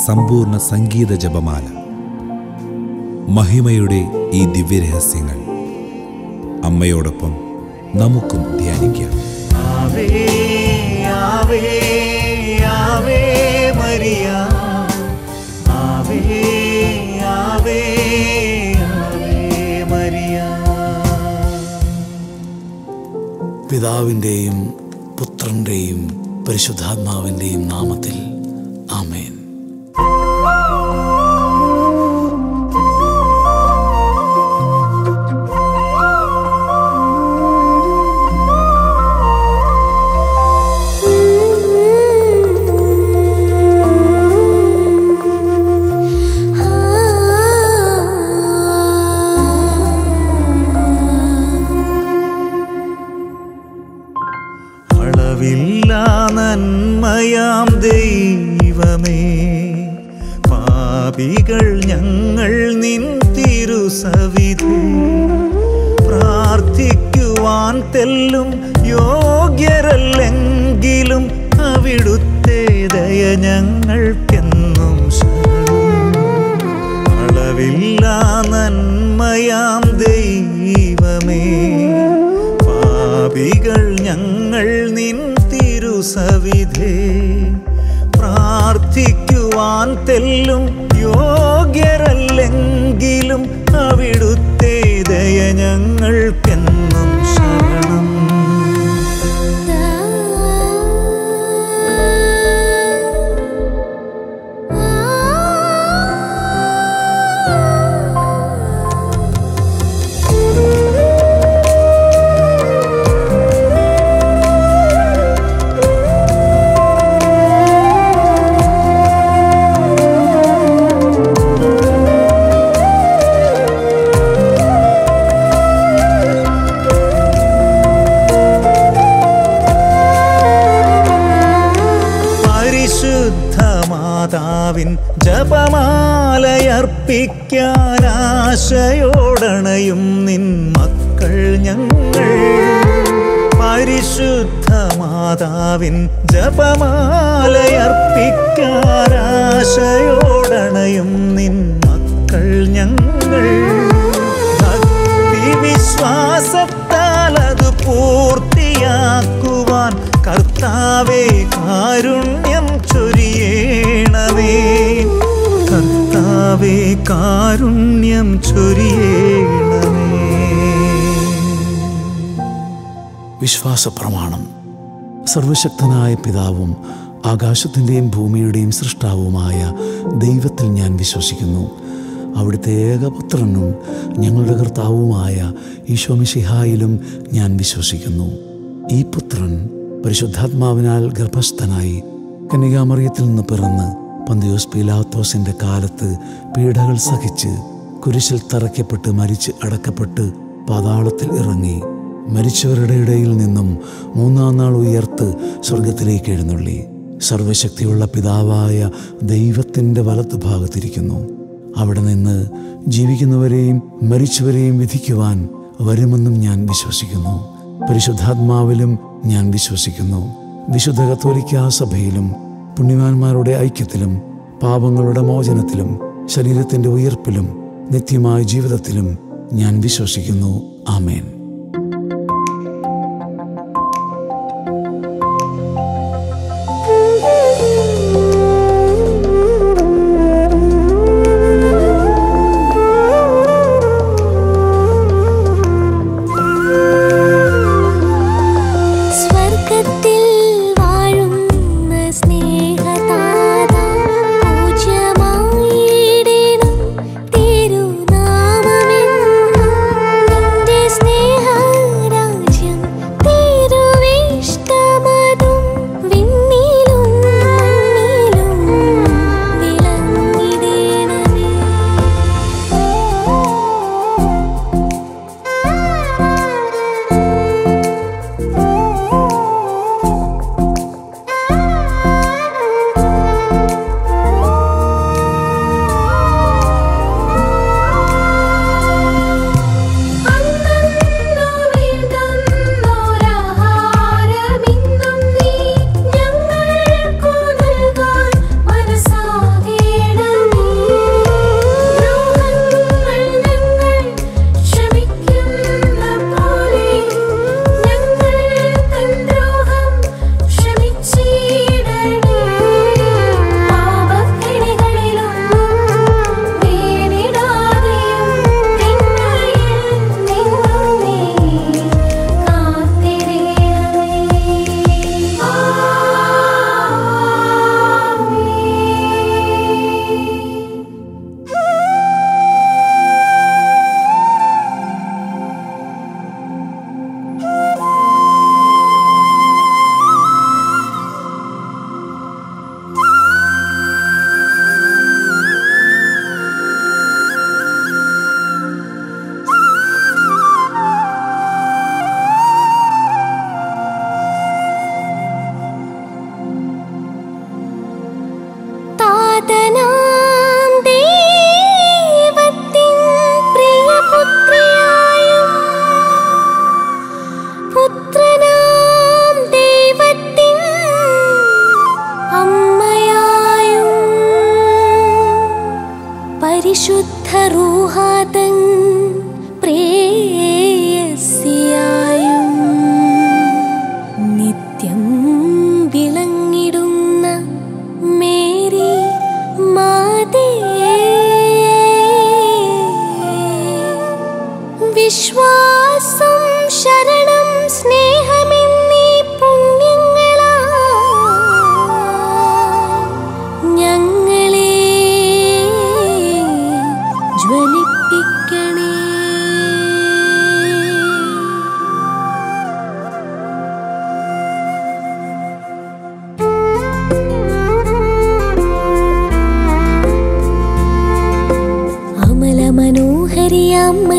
സമ്പൂർണ്ണ സംഗീത ജപമാല മഹിമയുടെ ഈ ദിവ്യരഹസ്യങ്ങൾ അമ്മയോടൊപ്പം നമുക്കും ധ്യാനിക്കാം ആവേ ആവേ ആവേ മരിയ ആവേ ആവേ ആവേ മരിയ പിതാവിൻ്റെയും പുത്രൻ്റെയും പരിശുദ്ധാത്മാവിൻ്റെയും നാമത്തിൽ ആമേൻ അളവില്ല നന്മയാം ദൈവമേ പാപികൾ ഞങ്ങൾ നിൻ തിരുസവിധി പ്രാർത്ഥിക്കുവാൻ തെല്ലും യോഗ്യരല്ലെങ്കിലും അവിടുത്തെ ദയ ഞങ്ങൾക്കെന്നും ശരണം അളവില്ല നന്മയാം ദൈവമേ പാപികൾ ഞങ്ങൾ നിൻ തിരുസവിധേ പ്രാർത്ഥിക്കുവാൻ തെല്ലും യോഗ്യരല്ലെങ്കിലും അവിടുത്തെ ദയ ഞങ്ങൾക്കെന്നും ശരണം പരിശുദ്ധ മാതാവിൻ ജപമാലയർപ്പിക്കാൻ ആശയോടണയും നിൻ മക്കൾ ഞങ്ങൾ പരിശുദ്ധ മാതാവിൻ ജപമാലയർപ്പിക്കാൻ ആശയോടണയും നിൻ മക്കൾ ഞങ്ങൾ ഭക്തി വിശ്വാസത്താൽ അത് പൂർത്തിയാക്കുവാൻ കർത്താവേ കാരുണ്യം ചൊരിയേണമേ കർത്താവേ കാരുണ്യം ചൊരിയേണമേ വിശ്വാസ പ്രമാണം സർവശക്തനായ പിതാവും ആകാശത്തിൻ്റെയും ഭൂമിയുടെയും സൃഷ്ടാവുമായ ദൈവത്തിൽ ഞാൻ വിശ്വസിക്കുന്നു അവിടുത്തെ ഏകപുത്രനും ഞങ്ങളുടെ കർത്താവുമായ ഈശോമിഷിഹായിലും ഞാൻ വിശ്വസിക്കുന്നു ഈ പുത്രൻ പരിശുദ്ധാത്മാവിനാൽ ഗർഭസ്ഥനായി കന്യകാമറിയത്തിൽ നിന്ന് പിറന്ന് പന്തിയോസ് പീലാത്തോസിന്റെ കാലത്ത് പീഡകൾ സഹിച്ച് കുരിശിൽ തറയ്ക്കപ്പെട്ട് മരിച്ച് അടക്കപ്പെട്ട് പാതാളത്തിൽ ഇറങ്ങി മരിച്ചവരുടെ ഇടയിൽ നിന്നും മൂന്നാം നാൾ ഉയർത്ത് സ്വർഗത്തിലേക്ക് എഴുന്നള്ളി സർവശക്തിയുള്ള പിതാവായ ദൈവത്തിൻ്റെ വലത്ത് ഭാഗത്തിരിക്കുന്നു അവിടെ നിന്ന് ജീവിക്കുന്നവരെയും മരിച്ചവരെയും വിധിക്കുവാൻ വരുമെന്നും ഞാൻ വിശ്വസിക്കുന്നു പരിശുദ്ധാത്മാവിലും ഞാൻ വിശ്വസിക്കുന്നു വിശുദ്ധ കത്തോലിക്കാ സഭയിലും പുണ്യവാന്മാരുടെ ഐക്യത്തിലും പാപങ്ങളുടെ മോചനത്തിലും ശരീരത്തിന്റെ ഉയർപ്പിലും നിത്യമായ ജീവിതത്തിലും ഞാൻ വിശ്വസിക്കുന്നു ആമേൻ സ്വർഗത്തിൽ വാഴുന്ന സ്നേഹതാത പൂജ്യമായിടേണം തിരുനാമമെന്നും നിന്റെ സ്നേഹ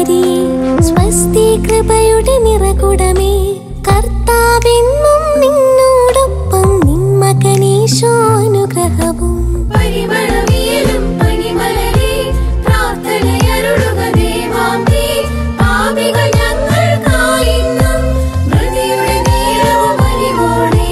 മരിയേ സ്വസ്തി കൃപയുടെ നിറകുടമേ കർത്താവെന്നും നിന്നോടൊപ്പം നിൻ മകനീശോ അനുഗ്രഹവും പരിമളവിയലും പനിമലരെ പ്രാർത്ഥനയരുളുക ദേവാംബേ. പാപികൾ ഞങ്ങൾക്കായിന്നും മൃതിയുടെ നേരവും അലിവോടെ.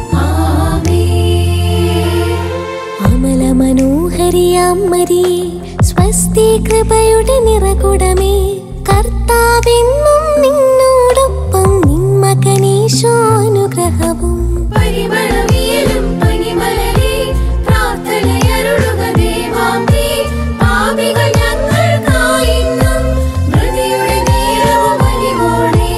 ആമേൻ. അമല മനോഹരിയാം മരിയേ സ്വസ്തി കൃപയുടെ നിറകുടമേ കർത്താവെന്നും നിന്നോടൊപ്പം നിൻ മകനീശോ അനുഗ്രഹവും പരിമളവിയലും പനിമലരെ പ്രാർത്ഥനയരുളുക ദേവാംബേ. പാപികൾ ഞങ്ങൾക്കായിന്നും മൃതിയുടെ നേരവും അലിവോടെ.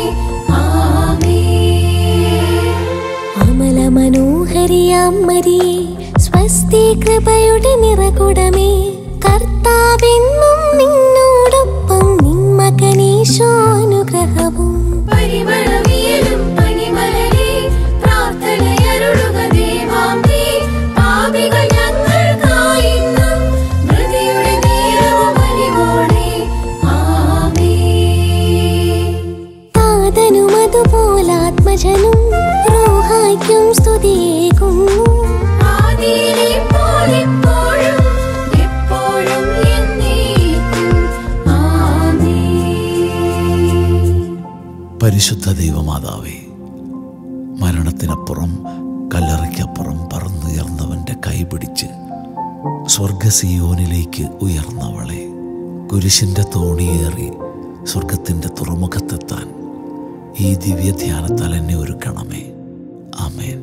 ആമേൻ. അമല മനോഹരിയാം മരിയേ സ്വസ്തി കൃപയുടെ നിറകുടമേ കർത്താവെന്നും നിന്നോടൊപ്പം നിൻ മകനീശോ അനുഗ്രഹവും പരിമളവിയലും പനിമലരെ പ്രാർത്ഥനയരുളുക ദേവാംബേ. പാപികൾ ഞങ്ങൾക്കായിന്നും മൃതിയുടെ നേരവും അലിവോടെ. ആമേൻ. താതനും അതുപോലാത്മജനും റോഹായ്ക്കും സ്തുതിയേകുന്നു ആദിയിലെ പോലെപ്പോഴും എപ്പോഴും എന്നേക്കും. ആമേൻ. പരിശുദ്ധ ദൈവമാതാവേ മരണത്തിനപ്പുറം കല്ലറയ്ക്കപ്പുറം പറന്നുയർന്നവൻ്റെ കൈപിടിച്ച് സ്വർഗസിയോനിലേക്ക് ഉയർന്നവളെ കുരിശിൻ്റെ തോണിയേറി സ്വർഗത്തിൻ്റെ തുറമുഖത്തെത്താൻ ഈ ദിവ്യധ്യാനത്താൽ എന്നെ ഒരുക്കണമേ ആമേൻ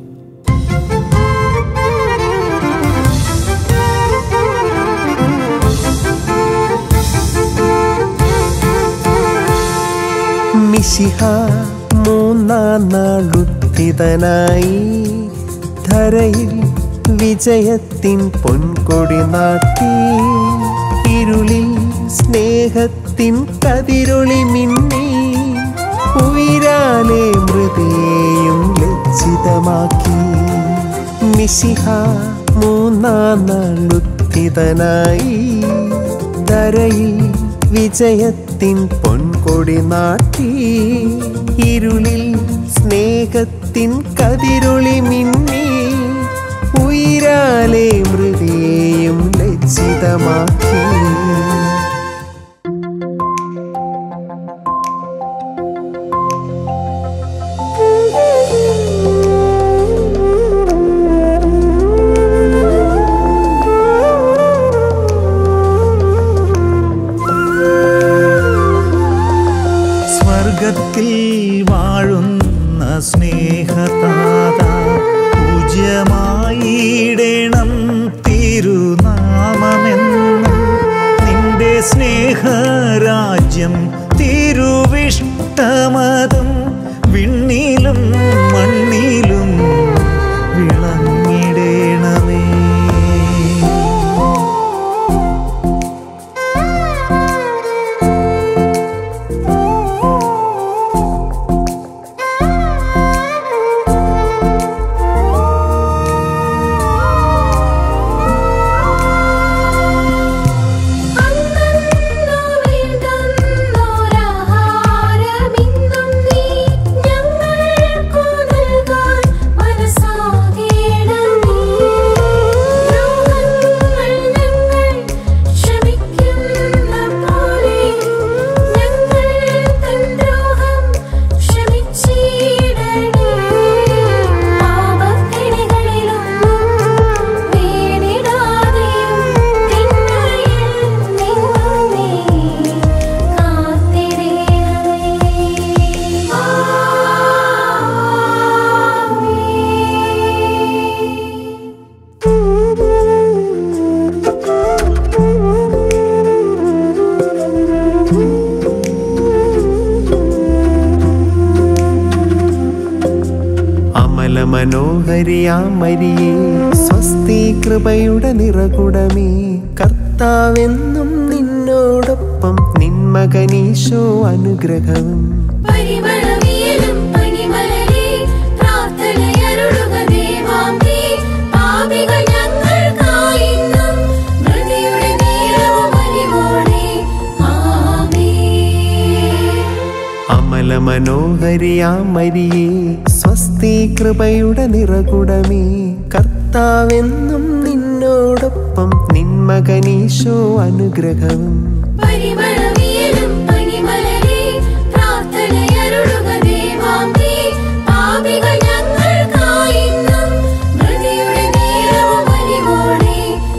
മിശിഹ മൂന്നാം നാളുത്തിതനായി ധരയിൽ വിജയത്തിൻ പൊൻകൊടി നാട്ടി ഇരുളിൽ സ്നേഹത്തിൻ കതിരൊളി മിന്നി ഉയരാലെ മൃതയെയും ലജ്ജിതമാക്കി മിശിഹ മൂന്നാം നാളുത്തിതനായി ധരയിൽ വിജയത്തിൻ പൊൻകൊടി നാട്ടി ഇരുളിൽ സ്നേഹത്തിൻ കതിരൊളി മിന്നി ഉയരാലെ മൃതയെയും ലജ്ജിതമാക്കി സ്വർഗത്തിൽ വാഴുന്ന സ്നേഹതാത പൂജ്യമായിടണം തിരുനാമമെന്നും നിന്റെ സ്നേഹരാജ്യം തിരുവിഷ്ടമതം വിണ്ണിലും മണ്ണിലും വിളങ്ങിടേണമേ വേണ്ടുന്നോരാഹാരമിന്നും നീ ഞങ്ങൾക്കു നൽകാൻ മനസ്സാകേണമേ. ദ്രോഹങ്ങൾ ഞങ്ങൾ ക്ഷമിക്കുന്ന പോലെ ഞങ്ങൾ തൻ ദ്രോഹം ക്ഷമിച്ചിടണേ. പാപക്കെണികളിലൊന്നും വീണിടാതെയും തിന്മയിൽ നിന്നും നീ കാത്തിടണമേ. ആമേൻ. അമല മനോഹരിയാമരിയേ സ്വസ്തി കൃപയുടെ നിറകുടമേ കർത്താവെന്നും നിന്നോടൊപ്പം നിൻ മകനീശോ അനുഗ്രഹവും പരിമളവിയലും പനിമലരെ പ്രാർത്ഥനയരുളുക ദേവാംബേ. പാപികൾ ഞങ്ങൾക്കായിന്നും മൃതിയുടെ നേരവും അലിവോടെ. ആമേൻ. മനോഹരിയാം മരിയേ സ്വസ്തി കൃപയുടെ നിറകുടമേ കർത്താവെന്നും നിന്നോടൊപ്പം നിന്മകനീശോ അനുഗ്രഹവും പരിമളവിയലും പനിമലരെ പ്രാർത്ഥനയരുളുക ദേവാംബേ. പാപികൾ ഞങ്ങൾക്കായിന്നും മൃതിയുടെ നേരവും അലിവോടെ.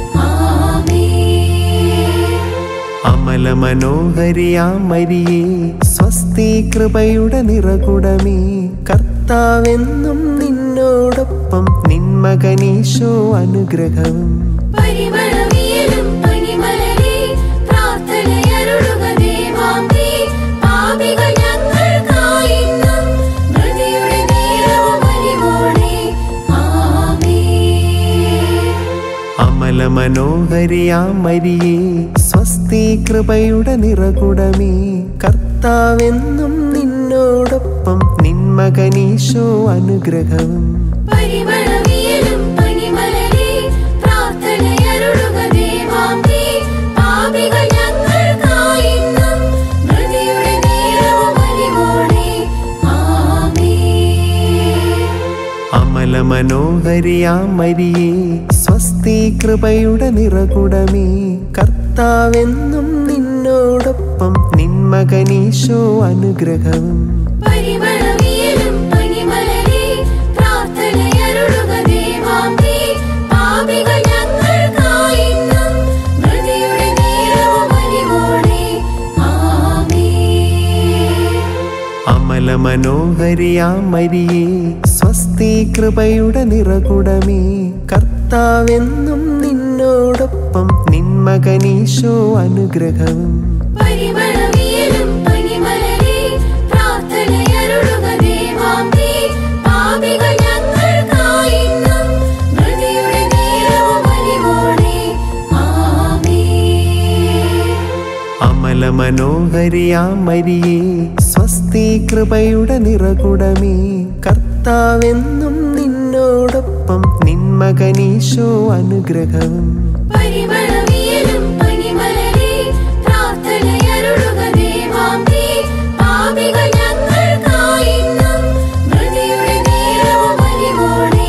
ആമേൻ. അമല മനോഹരിയാം മരിയേ സ്വസ്തി കൃപയുടെ നിറകുടമേ കർത്താവെന്നും നിന്നോടൊപ്പം നിന്മകനീശോ അനുഗ്രഹവും പരിമളവിയലും പനിമലരെ പ്രാർത്ഥനയരുളുക ദേവാംബേ. പാപികൾ ഞങ്ങൾക്കായിന്നും മൃതിയുടെ നേരവും അലിവോടെ. ആമേൻ. അമല മനോഹരിയാം മരിയേ സ്വസ്തി കൃപയുടെ നിറകുടമേ കർത്താവെന്നും നിന്നോടൊപ്പം നിന്മകനീശോ അനുഗ്രഹവും പരിമളവിയലും പനിമലരെ പ്രാർത്ഥനയരുളുക ദേവാംബേ. പാപികൾ ഞങ്ങൾക്കായിന്നും മൃതിയുടെ നേരവും അലിവോടെ. ആമേൻ. അമല മനോഹരിയാം മരിയേ സ്വസ്തി കൃപയുടെ നിറകുടമേ കർത്താവെന്നും നിന്നോടൊപ്പം നിന്മകനീശോ അനുഗ്രഹവും പരിമളവിയലും പനിമലരെ പ്രാർത്ഥനയരുളുക ദേവാംബേ. പാപികൾ ഞങ്ങൾക്കായിന്നും മൃതിയുടെ നേരവും അലിവോടെ. ആമേൻ. അമല മനോഹരിയാം മരിയേ സ്വസ്തി കൃപയുടെ നിറകുടമേ കർത്താവെന്നും നിന്നോടൊപ്പം നിന്മകനീശോ അനുഗ്രഹവും പരിമളവിയലും പനിമലരെ പ്രാർത്ഥനയരുളുക ദേവാംബേ. പാപികൾ ഞങ്ങൾക്കായിന്നും മൃതിയുടെ നേരവും അലിവോടെ. ആമേൻ. അമല മനോഹരിയാം മരിയേ സ്വസ്തി കൃപയുടെ നിറകുടമേ കർത്താവെന്നും നിന്നോടൊപ്പം നിന്മകനീശോ അനുഗ്രഹവും പരിമളവിയലും പനിമലരെ പ്രാർത്ഥനയരുളുക ദേവാംബേ. പാപികൾ ഞങ്ങൾക്കായിന്നും മൃതിയുടെ നേരവും അലിവോടെ.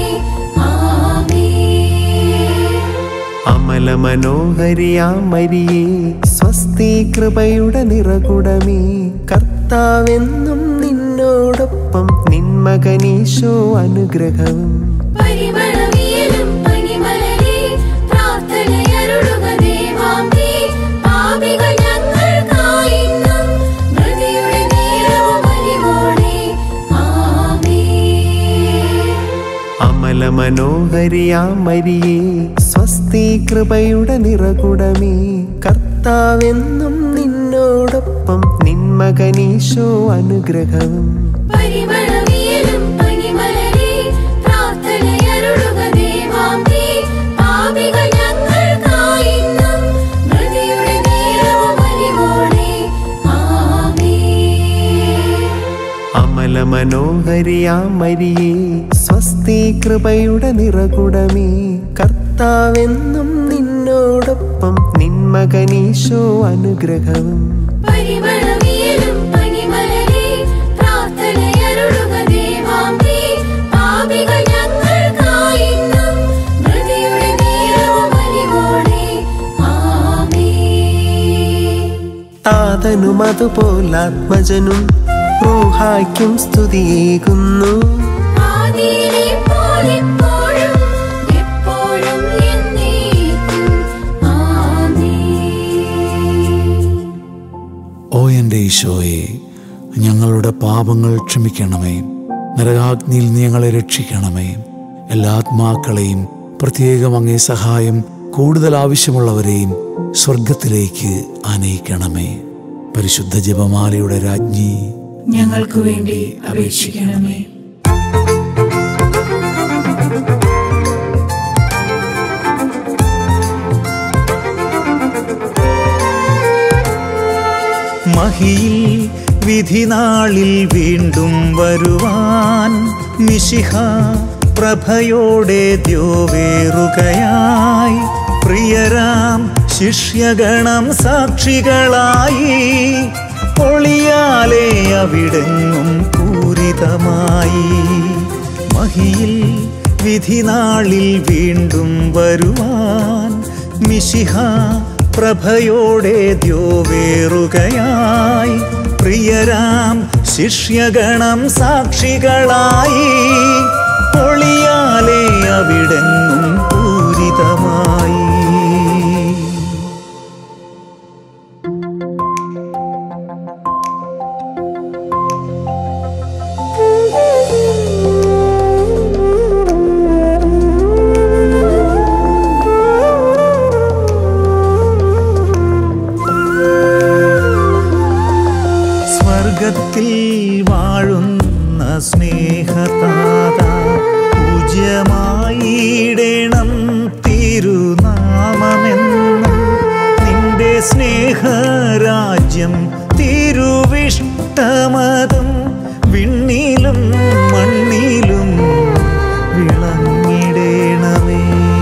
ആമേൻ. അമല മനോഹരിയാം മരിയേ സ്വസ്തി കൃപയുടെ നിറകുടമേ കർത്താവെന്നും നിന്നോടൊപ്പം നിന്മകനീശോ അനുഗ്രഹവും പരിമളവിയലും പനിമലരെ പ്രാർത്ഥനയരുളുക ദേവാംബേ. പാപികൾ ഞങ്ങൾക്കായിന്നും മൃതിയുടെ നേരവും അലിവോടെ. ആമേൻ. അമല മനോഹരിയാം മരിയേ സ്വസ്തി കൃപയുടെ നിറകുടമേ കർത്താവെന്നും നിന്നോടൊപ്പം നിന്മകനീശോ അനുഗ്രഹവും പരിമളവിയലും പനിമലരെ പ്രാർത്ഥനയരുളുക ദേവാംബേ. പാപികൾ ഞങ്ങൾക്കായിന്നും മൃതിയുടെ നേരവും അലിവോടെ. ആമേൻ. അമല മനോഹരിയാം മരിയേ സ്വസ്തി കൃപയുടെ നിറകുടമേ കർത്താവെന്നും നിന്നോടൊപ്പം നിന്മകനീശോ അനുഗ്രഹവും പരിമളവിയലും പനിമലരെ പ്രാർത്ഥനയരുളുക ദേവാംബേ. പാപികൾ ഞങ്ങൾക്കായിന്നും മൃതിയുടെ നേരവും അലിവോടെ. ആമേൻ. താതനും അതുപോലാത്മജനും റൂഹായ്ക്കും സ്തുതിയേകുന്നു ആദിയിലെ പോലെപ്പോഴും എപ്പോഴും എന്നേക്കും. ആമേൻ. ഓ എൻ്റെ ഈശോയെ ഞങ്ങളുടെ പാപങ്ങൾ ക്ഷമിക്കണമേ നരകാഗ്നിയിൽ നീ ഞങ്ങളെ രക്ഷിക്കണമേ എല്ലാ ആത്മാക്കളെയും പ്രത്യേകം അങ്ങേ സഹായം കൂടുതൽ ആവശ്യമുള്ളവരെയും സ്വർഗത്തിലേക്ക് ആനയിക്കണമേ പരിശുദ്ധ ജപമാലയുടെ രാജ്ഞി ഞങ്ങൾക്ക് വേണ്ടി അപേക്ഷിക്കണമേ മഹിയിൽ വിധിനാളിൽ വീണ്ടും വരുവാൻ മിശിഹ പ്രഭയോടെ ദ്യോവേറുകയായി പ്രിയരാം ശിഷ്യഗണം സാക്ഷികളായി ഒളിയാലേ അവിടെങ്ങും പൂരിതമായി മഹിയിൽ വിധിനാളിൽ വീണ്ടും വരുവാൻ മിശിഹ പ്രഭയോടെ ദ്യോവേറുകയായി പ്രിയരാം ശിഷ്യഗണം സാക്ഷികളായി ഒളിയാലേ അവിടെങ്ങും പൂരിതമായി സ്വർഗത്തിൽ വാഴുന്ന സ്നേഹതാത പൂജ്യമായിടണം തിരുനാമമെന്നും നിന്റെ സ്നേഹരാജ്യം തിരുവിഷ്ടമതും വിണ്ണിലും മണ്ണിലും വിളങ്ങിടേണമേ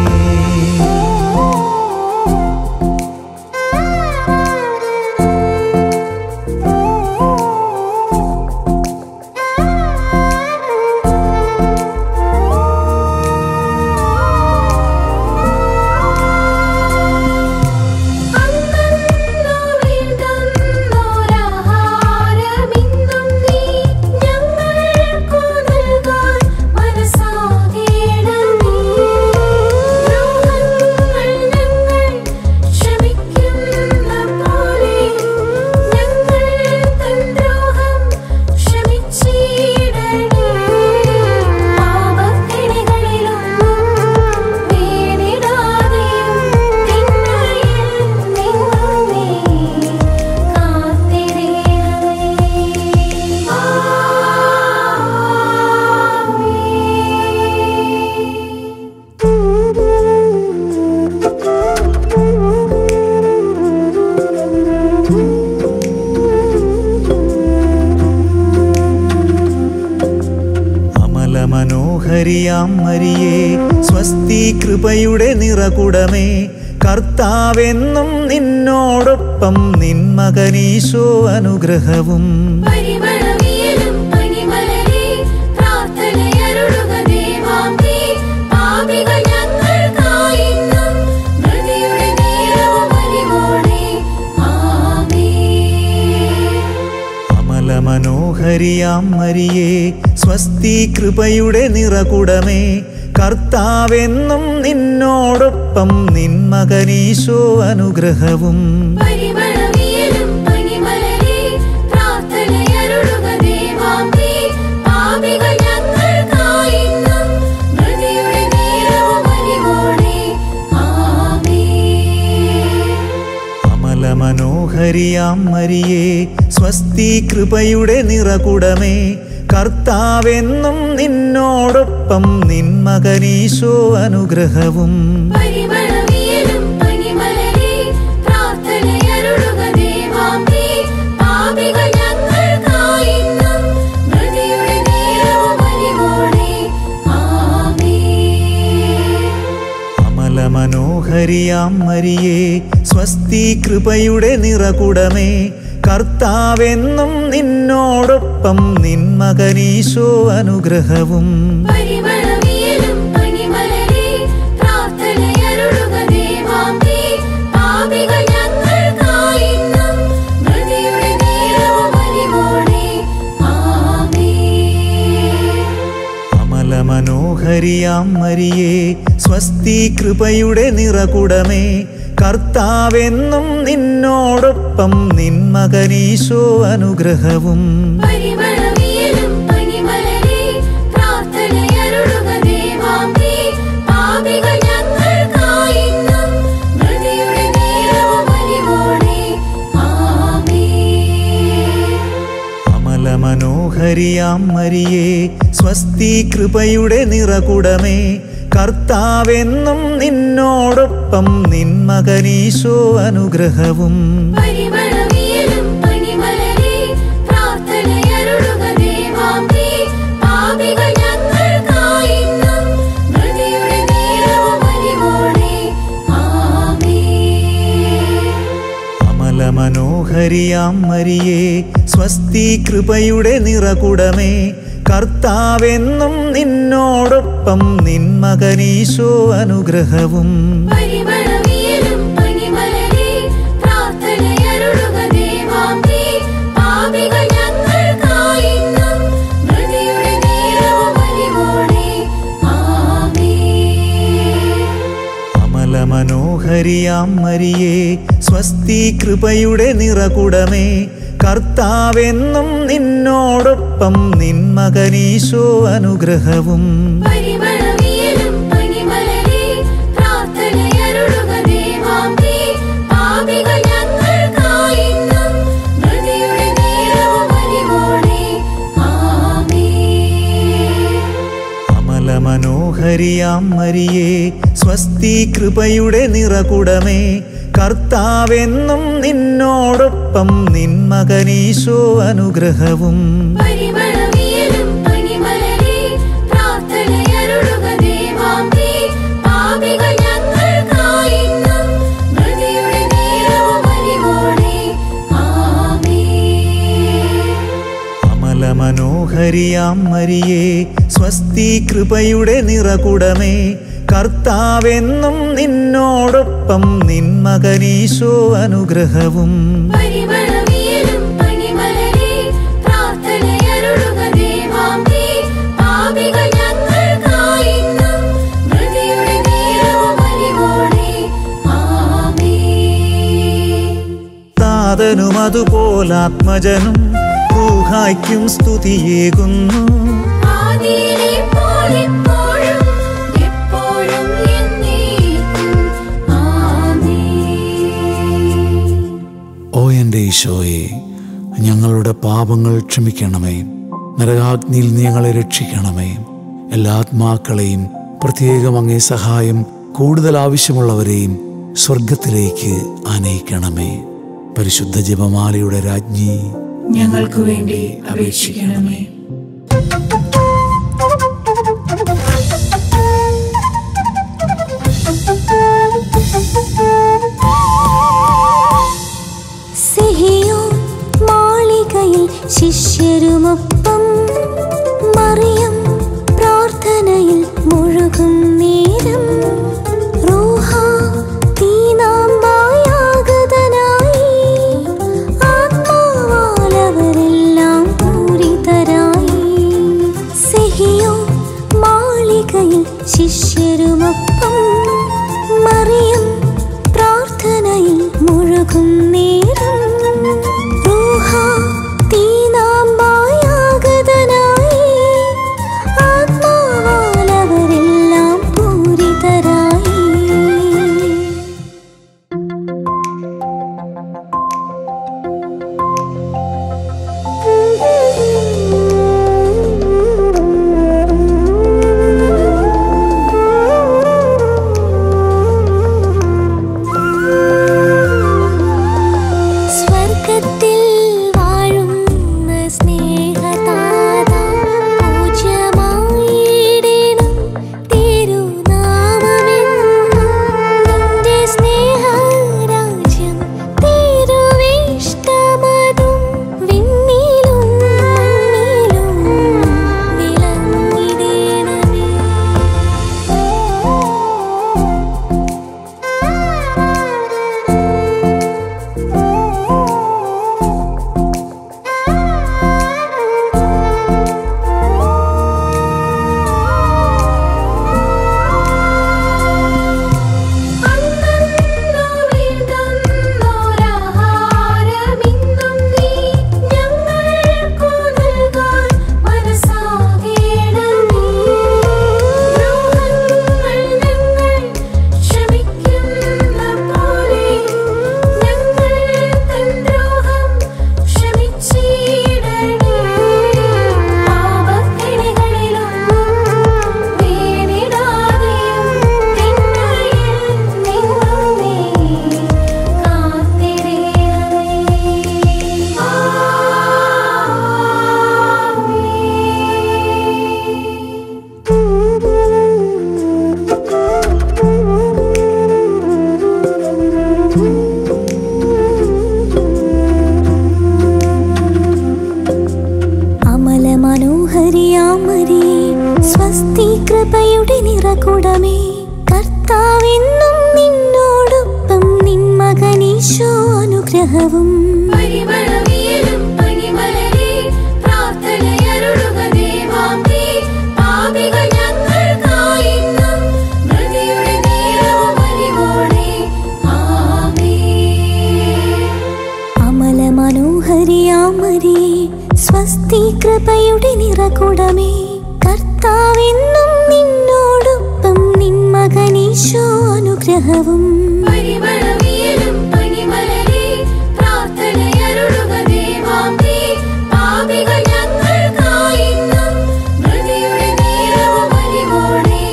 അന്നന്നു വേണ്ടുന്നോരാഹാരമിന്നും നീ ഞങ്ങൾക്കു നൽകാൻ മനസ്സാകേണമേ. ദ്രോഹങ്ങൾ ഞങ്ങൾ ക്ഷമിക്കുന്ന പോലെ ഞങ്ങൾ തൻ ദ്രോഹം ക്ഷമിച്ചിടണേ. പാപക്കെണികളിലൊന്നും വീണിടാതെയും തിന്മയിൽ നിന്നും നീ കാത്തിടണമേ. ആമേൻ. അമല മനോഹരിയാം മരിയേ സ്വസ്തി കൃപയുടെ നിറകുടമേ കർത്താവെന്നും നിന്നോടൊപ്പം നിൻ മകനീശോ അനുഗ്രഹവും പരിമളവിയലും പനിമലരേ, പ്രാർത്ഥനയരുളുക ദേവാംബേ. പാപികൾ ഞങ്ങൾക്കായിന്നും മൃതിയുടെ നേരവും അലിവോടെ. ആമേൻ. അമല മനോഹരിയാം മരിയേ സ്വസ്തി കൃപയുടെ നിറകുടമേ കർത്താവെന്നും നിന്നോടൊപ്പം നിൻ മകനീശോ അനുഗ്രഹവും പരിമളവിയലും പനിമലരേ, പ്രാർത്ഥനയരുളുക ദേവാംബേ. പാപികൾ ഞങ്ങൾക്കായിന്നും മൃതിയുടെ നേരവും അലിവോടെ. ആമേൻ. അമല മനോഹരിയാം മരിയേ സ്വസ്തി കൃപയുടെ നിറകുടമേ കർത്താവെന്നും നിന്നോടൊപ്പം നിൻ മകനീശോ അനുഗ്രഹവും പരിമളവിയലും പനിമലരേ, പ്രാർത്ഥനയരുളുക ദേവാംബേ. പാപികൾ ഞങ്ങൾക്കായിന്നും മൃതിയുടെ നേരവും അലിവോടെ. ആമേൻ. അമല മനോഹരിയാം മരിയേ സ്വസ്തി കൃപയുടെ നിറകുടമേ കർത്താവെന്നും നിന്നോടൊപ്പം നിൻ മകനീശോ അനുഗ്രഹവും പരിമളവിയലും പനിമലരേ, പ്രാർത്ഥനയരുളുക ദേവാംബേ. പാപികൾ ഞങ്ങൾക്കായിന്നും മൃതിയുടെ നേരവും അലിവോടെ. ആമേൻ. അമല മനോഹരിയാം മരിയേ സ്വസ്തി കൃപയുടെ നിറകുടമേ കർത്താവെന്നും നിന്നോടൊപ്പം നിൻ മകനീശോ അനുഗ്രഹവും പരിമളവിയലും പനിമലരേ, പ്രാർത്ഥനയരുളുക ദേവാംബേ. പാപികൾ ഞങ്ങൾക്കായിന്നും മൃതിയുടെ നേരവും അലിവോടെ. ആമേൻ. അമല മനോഹരിയാം മരിയേ സ്വസ്തി കൃപയുടെ നിറകുടമേ കർത്താവെന്നും നിന്നോടൊപ്പം നിൻ മകനീശോ അനുഗ്രഹവും പരിമളവിയലും പനിമലരേ, പ്രാർത്ഥനയരുളുക ദേവാംബേ. പാപികൾ ഞങ്ങൾക്കായിന്നും മൃതിയുടെ നേരവും അലിവോടെ. ആമേൻ. അമല മനോഹരിയാം മരിയേ സ്വസ്തി കൃപയുടെ നിറകുടമേ കർത്താവെന്നും നിന്നോടൊപ്പം നിൻ മകനീശോ അനുഗ്രഹവും പരിമളവിയലും പനിമലരെ പ്രാർത്ഥനയരുളുക ദേവാംബേ. പാപികൾ ഞങ്ങൾക്കായിന്നും മൃതിയുടെ നേരവും അലിവോടെ. ആമേൻ. അമല മനോഹരിയാം മരിയേ സ്വസ്തി കൃപയുടെ നിറകുടമേ കർത്താവെന്നും നിന്നോടൊപ്പം നിൻ മകനീശോ അനുഗ്രഹവും പരിമളവിയലും പനിമലരെ പ്രാർത്ഥനയരുളുക ദേവാംബേ. പാപികൾ ഞങ്ങൾക്കായിന്നും മൃതിയുടെ നേരവും അലിവോടെ. ആമേൻ. അമല മനോഹരിയാം മരിയേ സ്വസ്തി കൃപയുടെ നിറകുടമേ കർത്താവെന്നും നിന്നോടൊപ്പം നിൻ മകനീശോ അനുഗ്രഹവും പരിമളവിയലും പനിമലരെ പ്രാർത്ഥനയരുളുക ദേവാംബേ. പാപികൾ ഞങ്ങൾക്കായിന്നും മൃതിയുടെ നേരവും അലിവോടെ. ആമേൻ. അമല മനോഹരിയാം മരിയേ സ്വസ്തി കൃപയുടെ നിറകുടമേ കർത്താവെന്നും നിന്നോടൊപ്പം നിൻ മകനീശോ അനുഗ്രഹവും പരിമളവിയലും പനിമലരെ പ്രാർത്ഥനയരുളുക ദേവാംബേ. പാപികൾ ഞങ്ങൾക്കായിന്നും മൃതിയുടെ നേരവും അലിവോടെ. ആമേൻ. താതനും അതുപോലാത്മജനും റൂഹായ്ക്കും സ്തുതിയേകുന്നു ആദിയിലെ പോലെപ്പോഴും എപ്പോഴും എന്നേക്കും. ആമേൻ. ഓ എൻ്റെ ഈശോയെ ഞങ്ങളുടെ പാപങ്ങൾ ക്ഷമിക്കണമേ നരകാഗ്നിയിൽ നീ ഞങ്ങളെ രക്ഷിക്കണമേ എല്ലാ ആത്മാക്കളെയും പ്രത്യേകം അങ്ങേ സഹായം കൂടുതൽ ആവശ്യമുള്ളവരെയും സ്വർഗത്തിലേക്ക് ആനയിക്കണമേ പരിശുദ്ധ ജപമാലയുടെ രാജ്ഞി ഞങ്ങൾക്ക് വേണ്ടി അപേക്ഷിക്കണമേ സിഹിയോ മാളികയിൽ ശിഷ്യരുമൊപ്പം മറിയം പ്രാർത്ഥനയിൽ മുഴുകും നേരം റൂഹ തീനാമ്പായാഗതനായി ആത്മാവാലവരെല്ലാം പൂരിതരായി കൃപയുടെ നിറകുടമേ കർത്താവെന്നും നിന്നോടൊപ്പം നിൻ മകനീശോ അനുഗ്രഹവും പരിമളവിയലും പനിമലരെ പ്രാർത്ഥനയരുളുക ദേവാംബേ. പാപികൾ ഞങ്ങൾക്കായിന്നും മൃതിയുടെ നേരവും അലിവോടെ. ആമേൻ. അമല മനോഹരിയാമരിയെ സ്വസ്തി കൃപയുടെ നിറകുടമേ കർത്താവെന്നും നിന്നോടൊപ്പം നിൻ മകനീശോ അനുഗ്രഹവും പരിമളവിയലും പനിമലരെ പ്രാർത്ഥനയരുളുക ദേവാംബേ. പാപികൾ ഞങ്ങൾക്കായിന്നും മൃതിയുടെ നേരവും അലിവോടെ.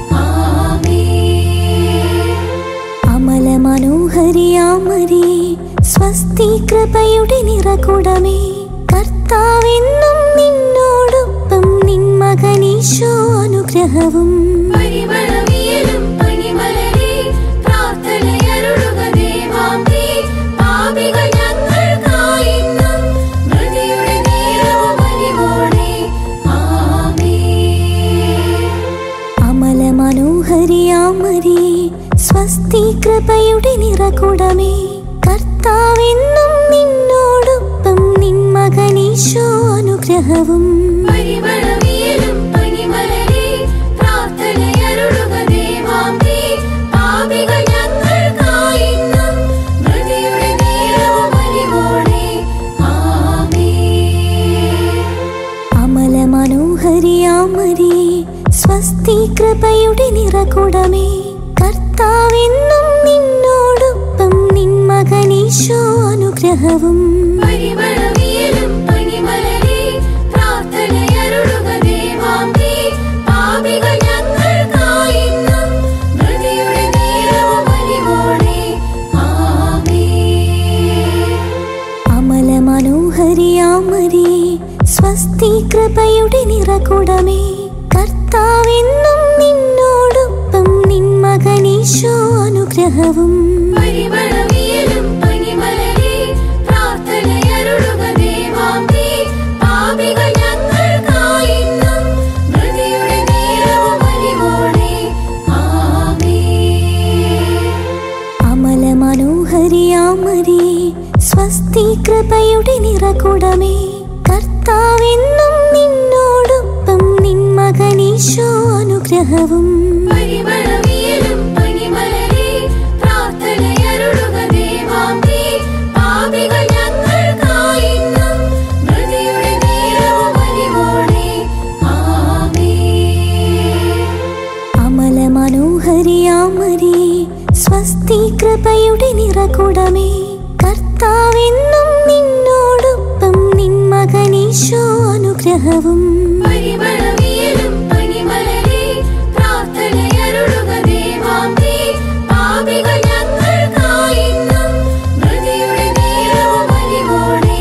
ആമേൻ. അമല മനോഹരിയാമരിയെ സ്വസ്തി കൃപയുടെ നിറകുടമേ കർത്താവെന്നും നിന്നോടൊപ്പം നിൻ മകനീശോ അനുഗ്രഹവും പരിമളവിയലും പനിമലരെ പ്രാർത്ഥനയരുളുക ദേവാംബേ. പാപികൾ ഞങ്ങൾക്കായിന്നും മൃതിയുടെ നേരവും അലിവോടെ. ആമേൻ. അമല മനോഹരിയാമരിയെ സ്വസ്തി കൃപയുടെ നിറകുടമേ കർത്താവെന്നും നിന്നോടൊപ്പം നിൻ മകനീശോ അനുഗ്രഹവും പരിമളവിയലും പനിമലരെ പ്രാർത്ഥനയരുളുക ദേവാംബേ. പാപികൾ ഞങ്ങൾക്കായിന്നും മൃതിയുടെ നേരവും അലിവോടെ. ആമേൻ. അമല മനോഹരിയാമരിയെ സ്വസ്തി കൃപയുടെ നിറകുടമേ കർത്താവെന്നും നിന്നോടൊപ്പം നിൻ മകനീശോ അനുഗ്രഹവും പരിമളവിയലും പനിമലരെ പ്രാർത്ഥനയരുളുക ദേവാംബേ. പാപികൾ ഞങ്ങൾക്കായിന്നും മൃതിയുടെ നേരവും അലിവോടെ. ആമേൻ. അമല മനോഹരിയാമരിയെ സ്വസ്തി കൃപയുടെ നിറകുടമേ കർത്താവെന്നും നിന്നോടൊപ്പം നിൻ മകനീശോ അനുഗ്രഹവും പരിമളവിയലും പനിമലരെ പ്രാർത്ഥനയരുളുക ദേവാംബേ. പാപികൾ ഞങ്ങൾക്കായിന്നും മൃതിയുടെ നേരവും അലിവോടെ. ആമേൻ. അമല മനോഹരിയാമരിയെ സ്വസ്തി കൃപയുടെ നിറകുടമേ കർത്താവെന്നും നിന്നോടൊപ്പം നിൻ മകനീശോ അനുഗ്രഹവും പരിമളവിയലും പനിമലരെ പ്രാർത്ഥനയരുളുക ദേവാംബേ. പാപികൾ ഞങ്ങൾക്കായിന്നും മൃതിയുടെ നേരവും അലിവോടെ. ആമേൻ. അമല മനോഹരിയാമരിയെ സ്വസ്തി കൃപയുടെ നിറകുടമേ കർത്താവെന്നും നിന്നോടൊപ്പം നിൻ മകനീശോ അനുഗ്രഹവും പരിമളവിയലും പനിമലരെ പ്രാർത്ഥനയരുളുക ദേവാംബേ. പാപികൾ ഞങ്ങൾക്കായിന്നും മൃതിയുടെ നേരവും അലിവോടെ.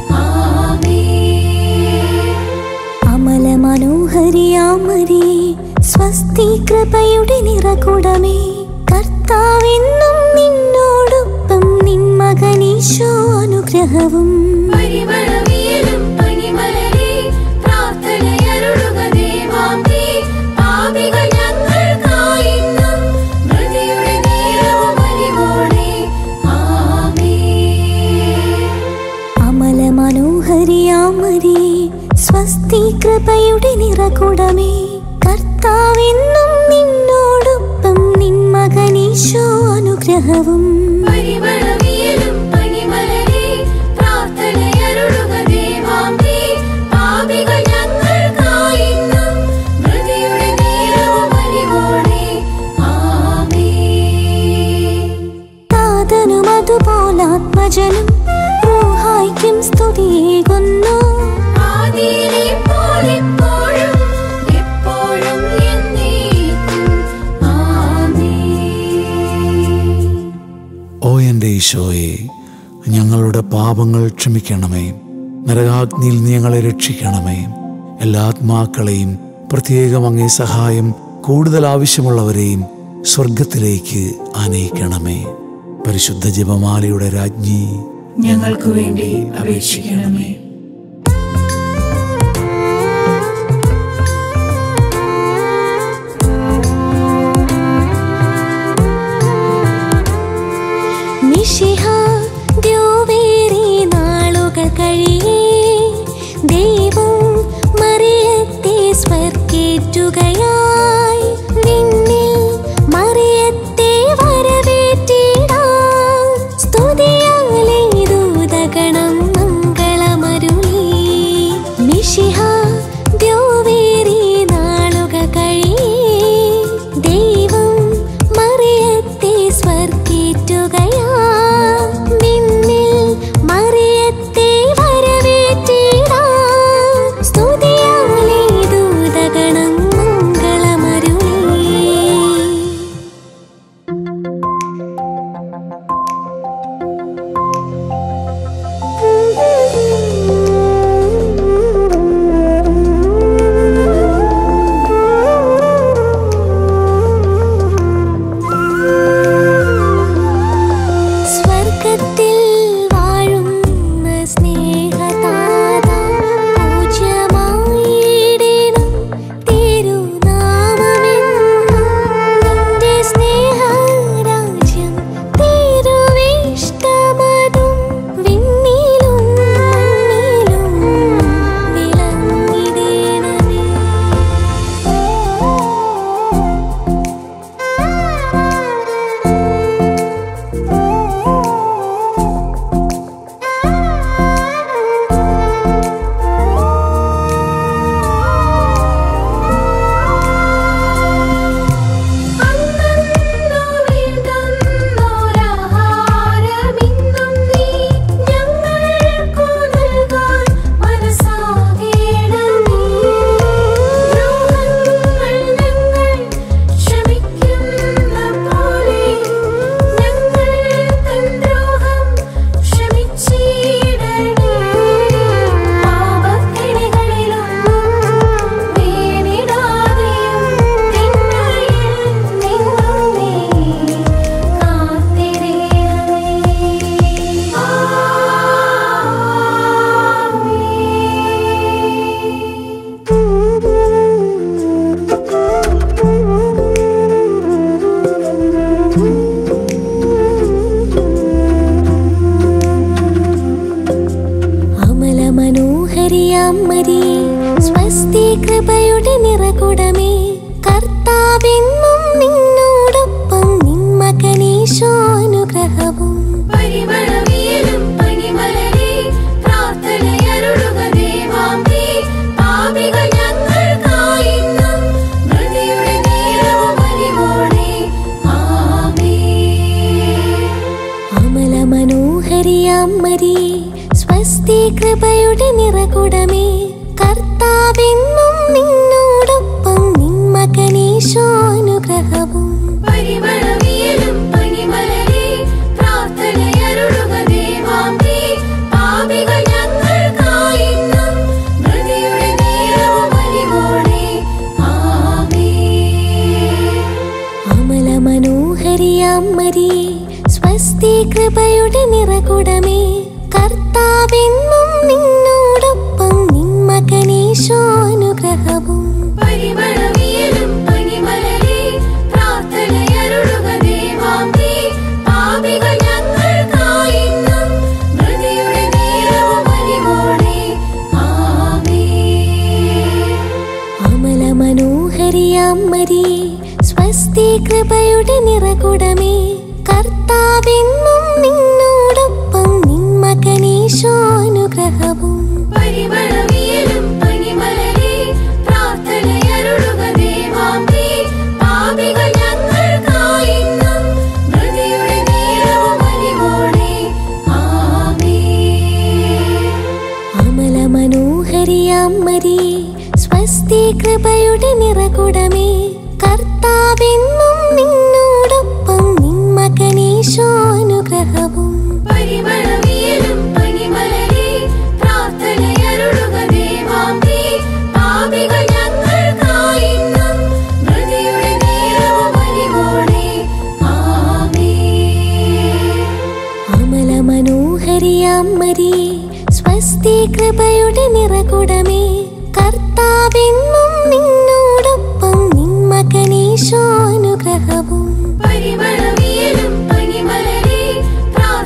ആമേൻ. അമല മനോഹരിയാമരിയെ സ്വസ്തി കൃപയുടെ നിറകുടമേ കർത്താവെന്നും നിന്നോടൊപ്പം നിൻ മകനീശോ അനുഗ്രഹവും പരിമളവിയലും പനിമലരെ പ്രാർത്ഥനയരുളുക ദേവാംബേ. പാപികൾ ഞങ്ങൾക്കായിന്നും മൃതിയുടെ നേരവും അലിവോടെ. ആമേൻ. അമല മനോഹരിയാമരിയെ സ്വസ്തി കൃപയുടെ നിറകുടമേ കർത്താവെന്നും നിന്നോടൊപ്പം നിൻ മകനീശോ അനുഗ്രഹവും പരിമളവിയലും പനിമലരെ പ്രാർത്ഥനയരുളുക ദേവാംബേ. പാപികൾ ഞങ്ങൾക്കായിന്നും മൃതിയുടെ നേരവും അലിവോടെ. ആമേൻ. താതനും അതുപോലാത്മജനും റൂഹായ്ക്കും സ്തുതിയേകുന്നു ആദിയിലെ പോലെപ്പോഴും എപ്പോഴും എന്നേക്കും. ആമേൻ. ഓ എൻ്റെ ഈശോയെ ഞങ്ങളുടെ പാപങ്ങൾ ക്ഷമിക്കണമേ നരകാഗ്നിയിൽ നീ ഞങ്ങളെ രക്ഷിക്കണമേ എല്ലാ ആത്മാക്കളെയും പ്രത്യേകം അങ്ങേ സഹായം കൂടുതൽ ആവശ്യമുള്ളവരെയും സ്വർഗത്തിലേക്ക് ആനയിക്കണമേ പരിശുദ്ധ ജപമാലയുടെ രാജ്ഞി ഞങ്ങൾക്ക് വേണ്ടി അപേക്ഷിക്കണമേ മിശിഹ ദ്യോവേറി നാളുകൾ കഴിയേ ദൈവം മറിയത്തെ സ്വർഗേറ്റുകയായി വിണ്ണിൽ മറിയത്തെ വരവേറ്റിടാം സ്തുതിയാലെ ദൂതഗണം മംഗളമരുളി മിശിഹ ദ്യോവേറി നാളുകൾ കഴിയേ ദൈവം മറിയത്തെ സ്വർഗേറ്റുകയാ നിന്നിൽ മറിയത്തെ വരവേറ്റിടാ സ്തുതിയാലെ ദൂതഗണം മംഗളമരുളി സ്വർഗത്തിൽ വാഴുന്ന സ്നേഹതാത പൂജ്യമായിടേണം തിരുനാമമെന്നും നിന്റെ സ്നേഹരാജ്യം തിരുവിഷ്ടമതും വിണ്ണിലും മണ്ണിലും വിളങ്ങിടേണമേ അന്നന്നു വേണ്ടുന്നോരാഹാരമിന്നും നീ ഞങ്ങൾക്കു നൽകാൻ മനസ്സാകേണമേ. ദ്രോഹങ്ങൾ ഞങ്ങൾ ക്ഷമിക്കുന്ന പോലെ ഞങ്ങൾ തൻ ദ്രോഹം ക്ഷമിച്ചിടണേ. പാപക്കെണികളിലൊന്നും വീണിടാതെയും തിന്മയിൽ നിന്നും നീ കാത്തിടണമേ. ആമേൻ. അമല മനോഹരിയാം മരിയേ സ്വസ്തി കൃപയുടെ നിറകുടമേ കർത്താവെന്നും നിന്നോടൊപ്പം നിൻ മകനീശോനുഗ്രഹവും പരിമളവിയലും പനിമലരെ പ്രാർത്ഥനയരുളുക ദേവാംബേ. പാപികൾ ഞങ്ങൾക്കായിന്നും മൃതിയുടെ നേരവും അലിവോടെ. ആമേൻ. അമല മനോഹരിയാം മരിയേ സ്വസ്തി കൃപയുടെ നിറകുടമേ കർത്താവെന്നും നിന്നോടൊപ്പം നിൻ മകനീശോനുഗ്രഹവും പരിമളവിയലും പനിമലരെ പ്രാർത്ഥനയരുളുക ദേവാംബേ. പാപികൾ ഞങ്ങൾക്കായിന്നും മൃതിയുടെ നേരവും അലിവോടെ. ആമേൻ. അമല മനോഹരിയാം മരിയേ സ്വസ്തി കൃപയുടെ നിറകുടമേ കർത്താവെന്നും നിന്നോടൊപ്പം നിൻ മകനീശോനുഗ്രഹവും പരിമളവിയലും പനിമലരെ പ്രാർത്ഥനയരുളുക ദേവാംബേ. പാപികൾ ഞങ്ങൾക്കായിന്നും മൃതിയുടെ നേരവും അലിവോടെ. ആമേൻ. അമല മനോഹരിയാം മരിയേ സ്വസ്തി കൃപയുടെ നിറകുടമേ കർത്താവെന്നും നിന്നോടൊപ്പം നിൻ മകനീശോനുഗ്രഹവും പരിമളവിയലും പനിമലരെ പ്രാർത്ഥനയരുളുക ദേവാംബേ. പാപികൾ ഞങ്ങൾക്കായിന്നും മൃതിയുടെ നേരവും അലിവോടെ. ആമേൻ. അമല മനോഹരിയാം മരിയേ സ്വസ്തി കൃപയുടെ നിറകുടമേ കർത്താവെന്നും നിന്നോടൊപ്പം നിൻ മകനീശോനുഗ്രഹവും പരിമളവിയലും പനിമലരെ പ്രാർത്ഥനയരുളുക ദേവാംബേ. പാപികൾ ഞങ്ങൾക്കായിന്നും മൃതിയുടെ നേരവും അലിവോടെ. ആമേൻ. അമല മനോഹരിയാം മരിയേ സ്വസ്തി കൃപയുടെ നിറകുടമേ കർത്താവെന്നും നിന്നോടൊപ്പം നിൻ മകനീശോനുഗ്രഹവും പരിമളവിയലും പനിമലരെ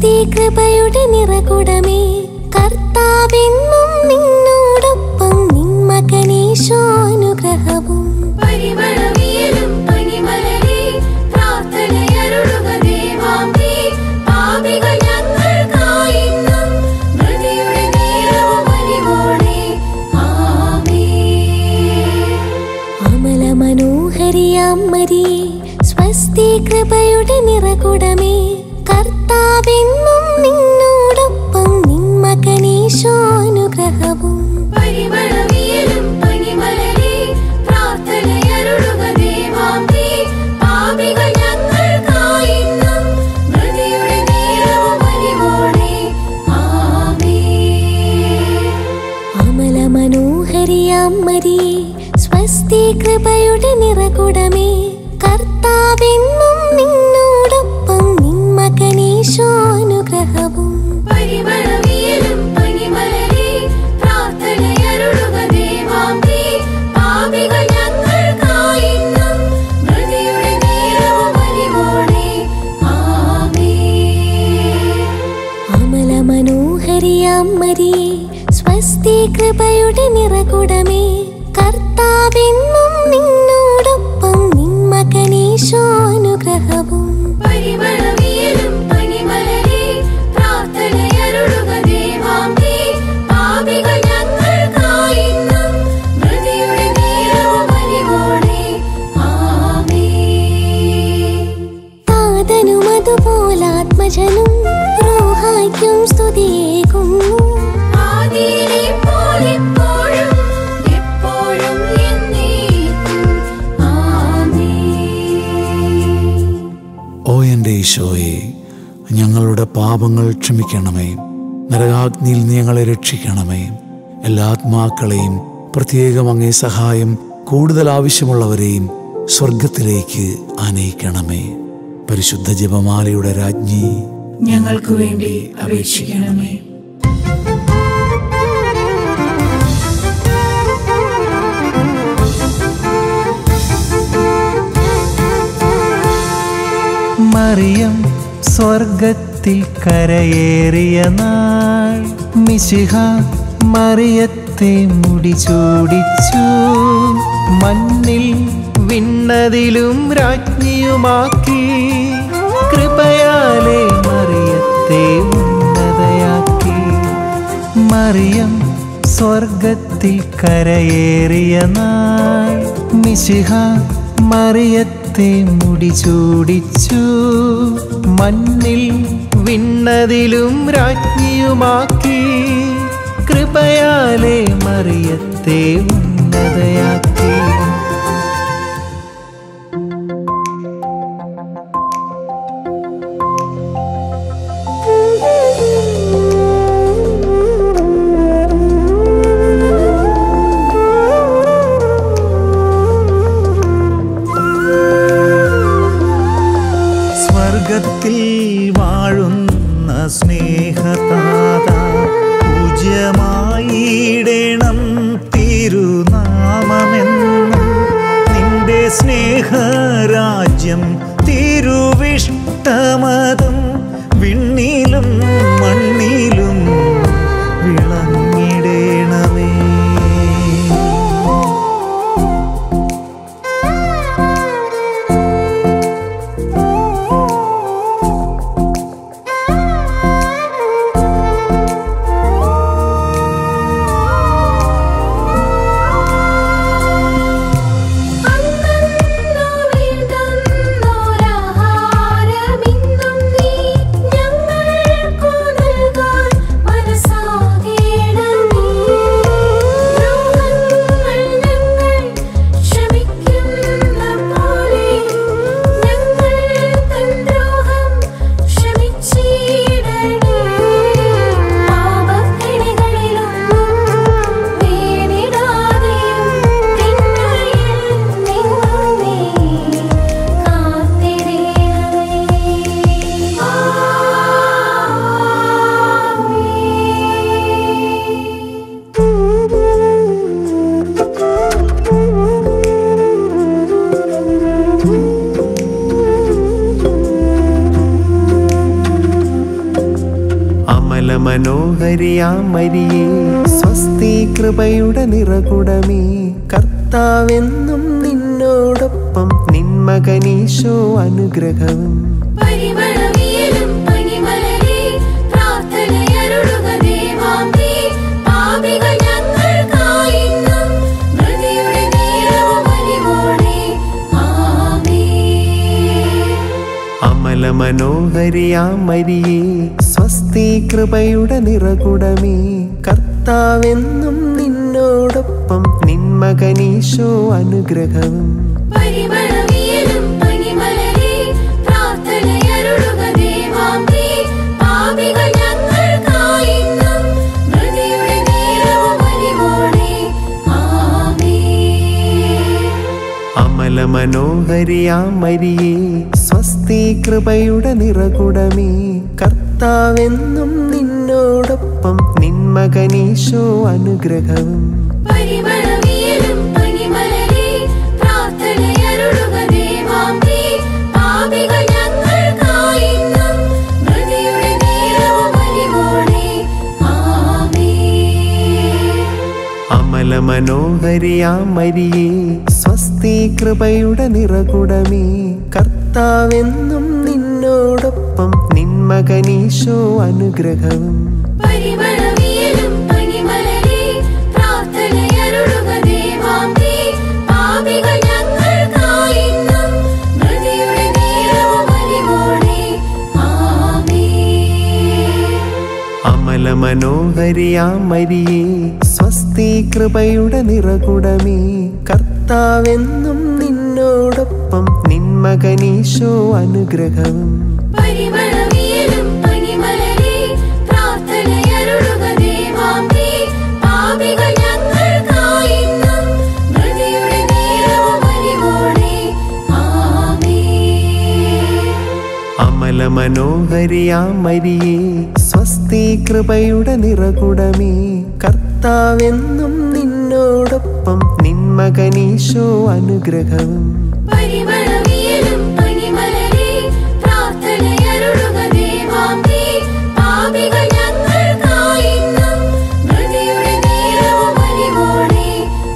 സ്വസ്തി കൃപയുടെ നിറകുടമേ കർത്താവെന്നും നിന്നോടൊപ്പം നിൻ മകനീശോ അനുഗ്രഹവും പരിമളവിയലും പനിമലരെ പ്രാർത്ഥനയരുളുക ദേവാംബേ പാപികൾ ഞങ്ങൾക്കായിന്നും മൃതിയുടെ നേരവും അലിവോടെ ആമേൻ അമല മനോഹരിയാം മരിയേ സ്വസ്തി കൃപയുടെ നിറകുടമേ കർത്താവെന്നും നിന്നോടൊപ്പം നിൻ മകനീശോ അനുഗ്രഹവും പരിമളവിയലും പനിമലരെ പ്രാർത്ഥനയരുളുക ദേവാംബേ പാപികൾ ഞങ്ങൾക്കായിന്നും മൃതിയുടെ നേരവും അലിവോടെ ആമേൻ അമല മനോഹരിയാം മരിയേ സ്വസ്തി കൃപയുടെ നിറകുടമേ കർത്താവെന്നും നിന്നോടൊപ്പം നിൻ മകനീശോ അനുഗ്രഹവും പരിമളവിയലും പനിമലരെ പ്രാർത്ഥനയരുളുക ദേവാംബേ പാപികൾ ഞങ്ങൾക്കായിന്നും മൃതിയുടെ നേരവും അലിവോടെ ആമേൻ അമല മനോഹരിയാം മരിയേ സ്വസ്തി കൃപയുടെ നിറകുടമേ കർത്താവെന്നും നിന്നോടൊപ്പം നിൻ മകനീശോ അനുഗ്രഹവും പരിമളവിയലും പനിമലരെ പ്രാർത്ഥനയരുളുക ദേവാംബേ പാപികൾ ഞങ്ങൾക്കായിന്നും മൃതിയുടെ നേരവും അലിവോടെ ആമേൻ താതനും അതുപോലാത്മജനും റോഹായ്ക്കും സ്തുതിയേകുന്നു ആദിയിലെ പോലെപ്പോഴും എപ്പോഴും എന്നേക്കും ആമേൻ ഓ എൻ്റെ ഈശോയെ ഞങ്ങളുടെ പാപങ്ങൾ ക്ഷമിക്കണമേ നരകാഗ്നിയിൽ നീ ഞങ്ങളെ രക്ഷിക്കണമേ എല്ലാ ആത്മാക്കളെയും പ്രത്യേകം അങ്ങേ സഹായം കൂടുതൽ ആവശ്യമുള്ളവരെയും സ്വർഗത്തിലേക്ക് ആനയിക്കണമേ പരിശുദ്ധ ജപമാലയുടെ രാജ്ഞി ഞങ്ങൾക്ക് വേണ്ടി അപേക്ഷിക്കണമേ മറിയം സ്വർഗത്തിൽ കരയേറിയ നാൾ മിശിഹ മറിയത്തെ മുടിചൂടിച്ചു മണ്ണിൽ വിണ്ണതിലും രാജ്ഞിയുമാക്കി കൃപയാലെ മറിയത്തെ ഉന്നതയാക്കി മറിയം സ്വർഗത്തിൽ കരയേറിയ നാൾ മിശിഹ മറിയത്തെ മുടിചൂടിച്ചു മണ്ണിൽ വിണ്ണതിലും രാജ്ഞിയുമാക്കി കൃപയാലെ മറിയത്തെ ഉന്നതയാക്കി സ്വർഗത്തിൽ വാഴുന്ന സ്നേഹതാത പൂജ്യമായിടണം തിരുനാമമെന്നും നിന്റെ സ്നേഹരാജ്യം തിരുവിഷ്ടമതും വിണ്ണിലും മണ്ണിലും വിളങ്ങിടേണമേ അന്നു വേണ്ടുന്നോരാഹാരമിന്നും നീ അമല മനോഹരിയാം മരിയേ സ്വസ്തി കൃപയുടെ നിറകുടമേ കർത്താവെന്നും നിന്നോടൊപ്പം നിന്മകനീശോ അനുഗ്രഹവും പരിമളവിയലും പനിമലരെ പ്രാർത്ഥനയരുളുക ദേവാംബേ. പാപികൾ ഞങ്ങൾക്കായിന്നും മൃതിയുടെ നേരവും അലിവോടെ. ആമേൻ. അമല മനോഹരിയാം മരിയേ സ്വസ്തി കൃപയുടെ നിറകുടമേ കർത്താവെന്നും നിന്നോടൊപ്പം നിന്മകനീശോ അനുഗ്രഹവും പരിമളവിയലും പനിമലരെ പ്രാർത്ഥനയരുളുക ദേവാംബേ. പാപികൾ ഞങ്ങൾക്കായിന്നും മൃതിയുടെ നേരവും അലിവോടെ. ആമേൻ. അമല മനോഹരിയാം മരിയേ സ്വസ്തി കൃപയുടെ നിറകുടമേ കർത്താവെന്നും നിന്നോടൊപ്പം നിന്മകനീശോ അനുഗ്രഹവും പരിമളവിയലും പനിമലരെ പ്രാർത്ഥനയരുളുക ദേവാംബേ. പാപികൾ ഞങ്ങൾക്കായിന്നും മൃതിയുടെ നേരവും അലിവോടെ. ആമേൻ. അമല മനോഹരിയാം മരിയേ സ്വസ്തി കൃപയുടെ നിറകുടമേ കർത്താവെന്നും നിന്നോടൊപ്പം നിന്മകനീശോ അനുഗ്രഹവും പരിമളവിയലും പനിമലരെ പ്രാർത്ഥനയരുളുക ദേവാംബേ. പാപികൾ ഞങ്ങൾക്കായിന്നും മൃതിയുടെ നേരവും അലിവോടെ. ആമേൻ. അമല മനോഹരിയാം മരിയേ സ്വസ്തി കൃപയുടെ നിറകുടമേ കർത്താവെന്നും നിന്നോടൊപ്പം നിന്മകനീശോ അനുഗ്രഹവും പരിമളവിയലും പനിമലരെ പ്രാർത്ഥനയരുളുക ദേവാംബേ. പാപികൾ ഞങ്ങൾക്കായിന്നും മൃതിയുടെ നേരവും അലിവോടെ. ആമേൻ. അമല മനോഹരിയാം മരിയേ സ്വസ്തി കൃപയുടെ നിറകുടമേ കർത്താവെന്നും നിന്നോടൊപ്പം നിന്മകനീശോ അനുഗ്രഹവും പരിമളവിയലും പനിമലരെ പ്രാർത്ഥനയരുളുക ദേവാംബേ. പാപികൾ ഞങ്ങൾക്കായിന്നും മൃതിയുടെ നേരവും അലിവോടെ.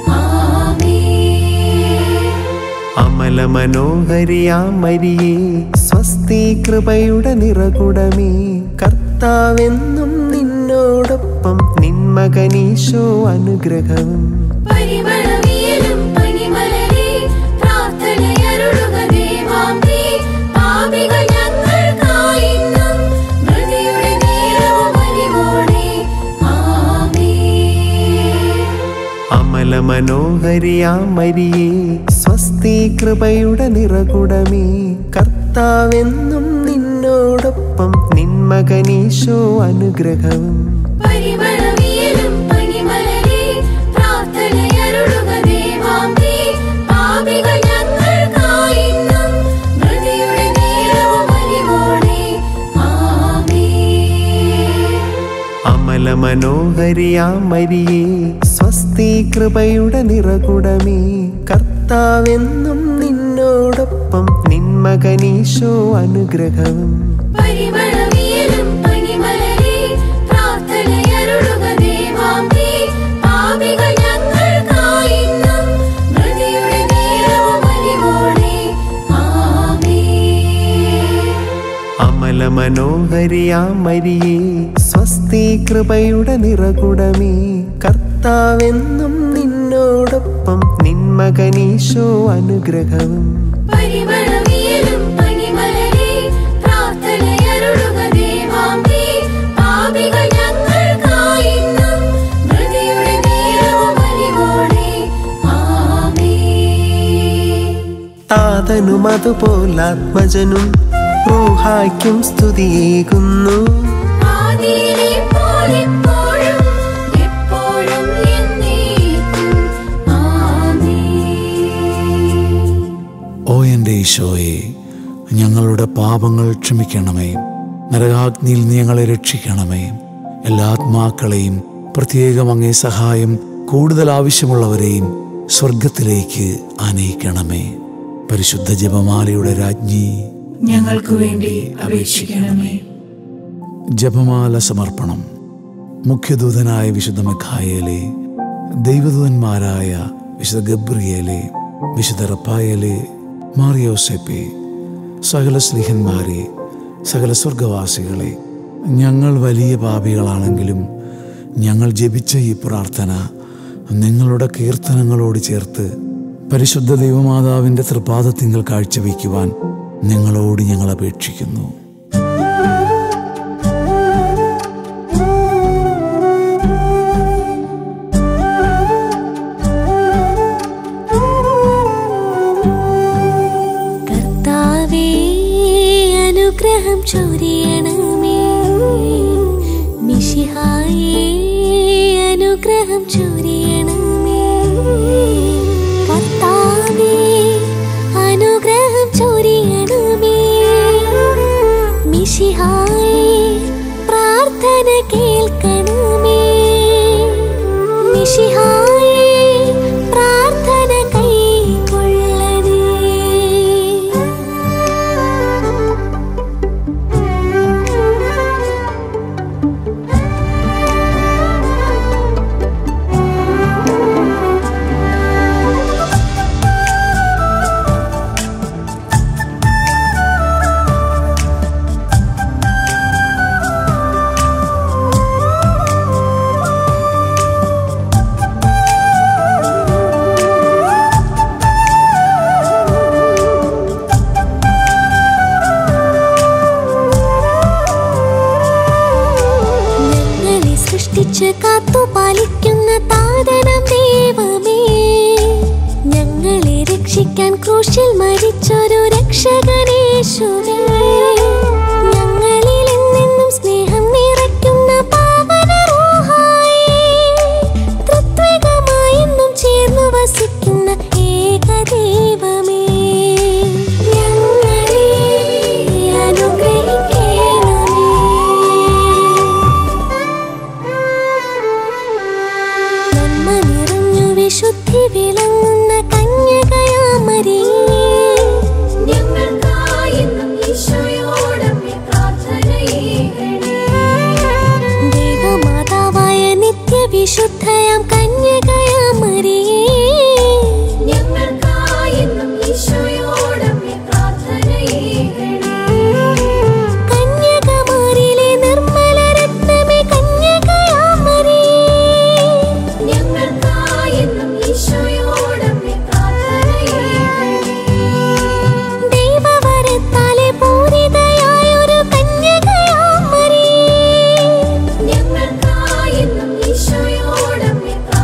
ആമേൻ. അമല മനോഹരിയാം മരിയേ സ്വസ്തി കൃപയുടെ നിറകുടമേ കർത്താവെന്നും നിന്നോടൊപ്പം നിന്മകനീശോ അനുഗ്രഹവും പരിമളവിയലും പനിമലരെ പ്രാർത്ഥനയരുളുക ദേവാംബേ. പാപികൾ ഞങ്ങൾക്കായിന്നും മൃതിയുടെ നേരവും അലിവോടെ. ആമേൻ. അമല മനോഹരിയാം മരിയേ സ്വസ്തി കൃപയുടെ നിറകുടമേ കർത്താവെന്നും നിന്നോടൊപ്പം നിന്മകനീശോ അനുഗ്രഹവും പരിമളവിയലും പനിമലരെ പ്രാർത്ഥനയരുളുക ദേവാംബേ. പാപികൾ ഞങ്ങൾക്കായിന്നും മൃതിയുടെ നേരവും അലിവോടെ. ആമേൻ. അമല മനോഹരിയാം മരിയേ സ്വസ്തി കൃപയുടെ നിറകുടമേ കർത്താവെന്നും നിന്നോടൊപ്പം നിന്മകനീശോ അനുഗ്രഹവും പരിമളവിയലും പനിമലരെ പ്രാർത്ഥനയരുളുക ദേവാംബേ. പാപികൾ ഞങ്ങൾക്കായിന്നും മൃതിയുടെ നേരവും അലിവോടെ. ആമേൻ. അമല മനോഹരിയാം മരിയേ സ്വസ്തി കൃപയുടെ നിറകുടമേ കർത്താവെന്നും നിന്നോടൊപ്പം നിന്മകനീശോ അനുഗ്രഹവും പരിമളവിയലും പനിമലരെ പ്രാർത്ഥനയരുളുക ദേവാംബേ. പാപികൾ ഞങ്ങൾക്കായിന്നും മൃതിയുടെ നേരവും അലിവോടെ. ആമേൻ. താതനും അതുപോലാത്മജനും റൂഹായ്ക്കും സ്തുതിയേകുന്നു ആദിയിലെ പോലെപ്പോഴും എപ്പോഴും എന്നേക്കും. ആമേൻ. ഓ എൻ്റെ ഈശോയെ ഞങ്ങളുടെ പാപങ്ങൾ ക്ഷമിക്കണമേ നരകാഗ്നിയിൽ നീ ഞങ്ങളെ രക്ഷിക്കണമേ എല്ലാ ആത്മാക്കളെയും പ്രത്യേകം അങ്ങേ സഹായം കൂടുതൽ ആവശ്യമുള്ളവരെയും സ്വർഗത്തിലേക്ക് ആനയിക്കണമേ പരിശുദ്ധ ജപമാലയുടെ രാജ്ഞി ഞങ്ങൾക്ക് വേണ്ടി അപേക്ഷിക്കണമേ ജപമാല സമർപ്പണം മുഖ്യദൂതനായ വിശുദ്ധ മിഖായേലെ ദൈവദൂതന്മാരായ വിശുദ്ധ ഗബ്രിയേലെ വിശുദ്ധ റപ്പായേലെ മാറിയോസെപ്പെ സകല സ്ലിഹന്മാരെ സകല സ്വർഗവാസികളെ ഞങ്ങൾ വലിയ പാപികളാണെങ്കിലും ഞങ്ങൾ ജപിച്ച ഈ പ്രാർത്ഥന നിങ്ങളുടെ കീർത്തനങ്ങളോട് ചേർത്ത് പരിശുദ്ധ ദൈവമാതാവിൻ്റെ തൃപാദത്തിങ്കൽ കാഴ്ചവെക്കുവാൻ നിങ്ങളോട് ഞങ്ങൾ അപേക്ഷിക്കുന്നു കർത്താവേ അനുഗ്രഹം ചൊരിയണമേ മിശിഹായേ അനുഗ്രഹം ചൊരിയണമേ കർത്താവേ അനുഗ്രഹം ചൊരിയണമേ മിശിഹായേ പ്രാർത്ഥന കേൾക്കണമേ മിശിഹായേ പ്രാർത്ഥന കൈക്കൊള്ളണേ ഞങ്ങളെ സൃഷ്ടിച്ച് കാത്തു പാലിക്കുന്ന താതനം ദൈവമേ ഞങ്ങളെ രക്ഷിക്കാൻ ക്രൂശിൽ മരിച്ചൊരു രക്ഷകനേശുവേ ഞങ്ങളിൽ എന്നെന്നും സ്നേഹം നിറയ്ക്കുന്ന പാവന റൂഹായേ തൃത്വികമായെന്നും ചേർന്നു വസിക്കുന്ന ഏകദൈവമേ ഞങ്ങളെ അനുഗ്രഹിക്കണമേ നന്മ നിറഞ്ഞു വിശുദ്ധി വിളങ്ങുന്ന കന്യകയാമരിയേ ഞങ്ങൾക്കായെന്നും ഈശോയോടമ്മേ പ്രാർത്ഥനയേകണേ. ദൈവമാതാവായ നിത്യവിശുദ്ധയാം കന്യകയാമരിയേ ഞങ്ങൾക്കായെന്നും ഈശോയോടമ്മേ പ്രാർത്ഥനയേകണേ. കന്യകമാരിലെ നിർമ്മല രത്നമേ കന്യകയാമരിയേ ഞങ്ങൾക്കായെന്നും ഈശോയോടമ്മേ പ്രാർത്ഥനയേകണേ. ദൈവവരത്താലെ പൂരിതയായൊരു കന്യകയാമരിയേ ഞങ്ങൾക്കായെന്നും ഈശോയോടമ്മേ പ്രാർത്ഥനയേകണേ.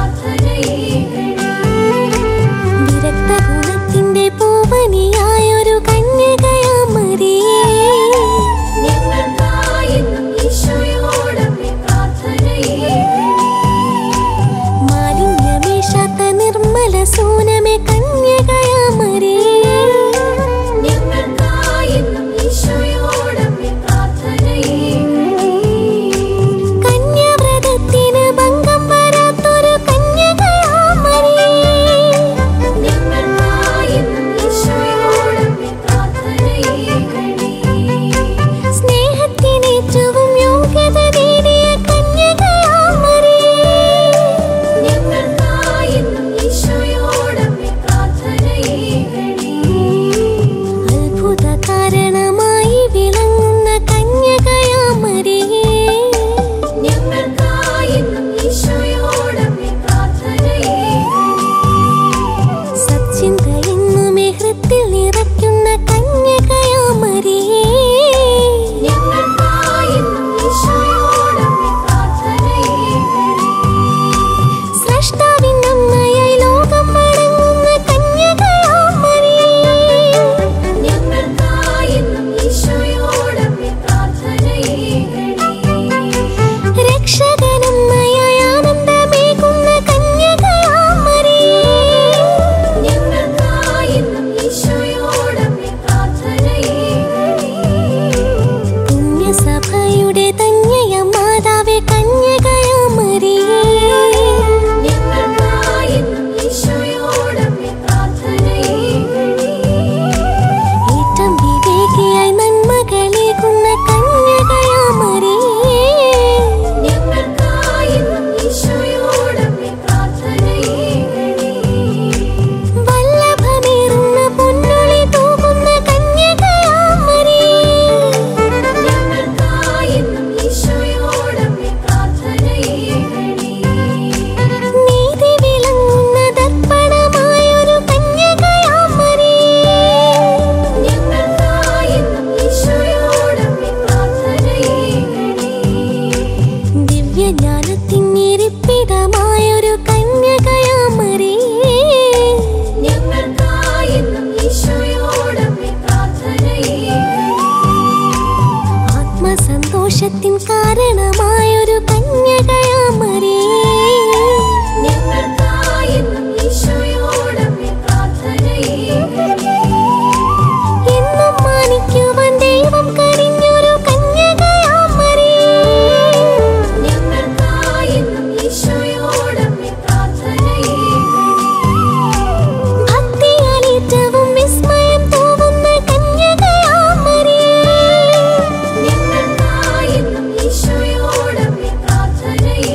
കാരണമായൊരു കന്യകയാമറിയേ ഞങ്ങൾക്കായെന്നും ഈശോയോടമ്മേ പ്രാർത്ഥനയേകണേ എന്നും മാനിക്കുവാൻ ദൈവം കനിഞ്ഞൊരു കന്യകയാമറിയേ ഞങ്ങൾക്കായെന്നും ഈശോയോടമ്മേ പ്രാർത്ഥനയേകണേ ഭക്തിയാൽ ഏറ്റവും വിസ്മയം തോന്നുന്ന കന്യകയാമറിയേ ഞങ്ങൾക്കായെന്നും ഈശോയോടമ്മേ പ്രാർത്ഥനയേകണേ